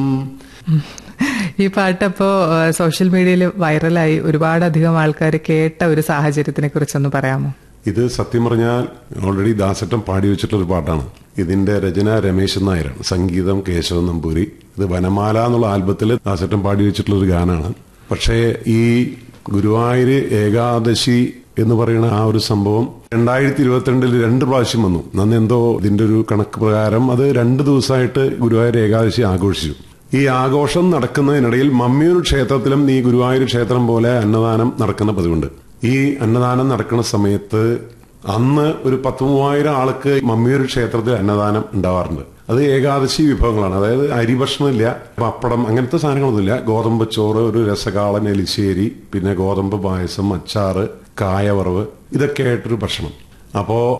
ഈ പാട്ടപ്പോ സോഷ്യൽ മീഡിയയിൽ വൈറലായി ഒരുപാടധികം ആൾക്കാർ കേട്ട ഒരു സാഹചര്യത്തിനെ കുറിച്ചൊന്ന് പറയാമോ ഇത് സത്യം പറഞ്ഞാൽ ഓൾറെഡി ദാസട്ടം പാടി വെച്ചിട്ടുള്ള ഒരു പാട്ടാണ് ഇതിന്റെ രചന രമേശൻ നായരാണ് സംഗീതം കേശവൻ നമ്പൂരി ഇത് വനമാല എന്നുള്ള ആൽബത്തിൽ ദാസട്ടം പാടി വെച്ചിട്ടുള്ള ഒരു ഗാനമാണ് പക്ഷേ ഈ ഗുരുവായൂര് ഏകാദശി എന്ന് പറയുന്ന ആ ഒരു സംഭവം രണ്ടായിരത്തി ഇരുപത്തിരണ്ടിൽ രണ്ട് പ്രാവശ്യം വന്നു നന്ന് എന്തോ ഇതിന്റെ ഒരു കണക്ക് പ്രകാരം അത് രണ്ട് ദിവസമായിട്ട് ഗുരുവായൂർ ഏകാദശി ആഘോഷിച്ചു ഈ ആഘോഷം നടക്കുന്നതിനിടയിൽ മമ്മിയൂർ ക്ഷേത്രത്തിലും ഈ ഗുരുവായൂർ ക്ഷേത്രം പോലെ അന്നദാനം നടക്കുന്ന പതിവുണ്ട് ഈ അന്നദാനം നടക്കുന്ന സമയത്ത് അന്ന് ഒരു പത്ത് മൂവായിരം ആൾക്ക് മമ്മിയൂർ ക്ഷേത്രത്തിൽ അന്നദാനം ഉണ്ടാവാറുണ്ട് അത് ഏകാദശി വിഭവങ്ങളാണ് അതായത് അരി ഭക്ഷണമില്ല പപ്പടം അങ്ങനത്തെ സാധനങ്ങളൊന്നുമില്ല ഗോതമ്പ് ചോറ് ഒരു രസകാളൻ എലിശ്ശേരി പിന്നെ ഗോതമ്പ് പായസം അച്ചാറ് കായവറവ് ഇതൊക്കെ ആയിട്ടൊരു ഭക്ഷണം അപ്പോ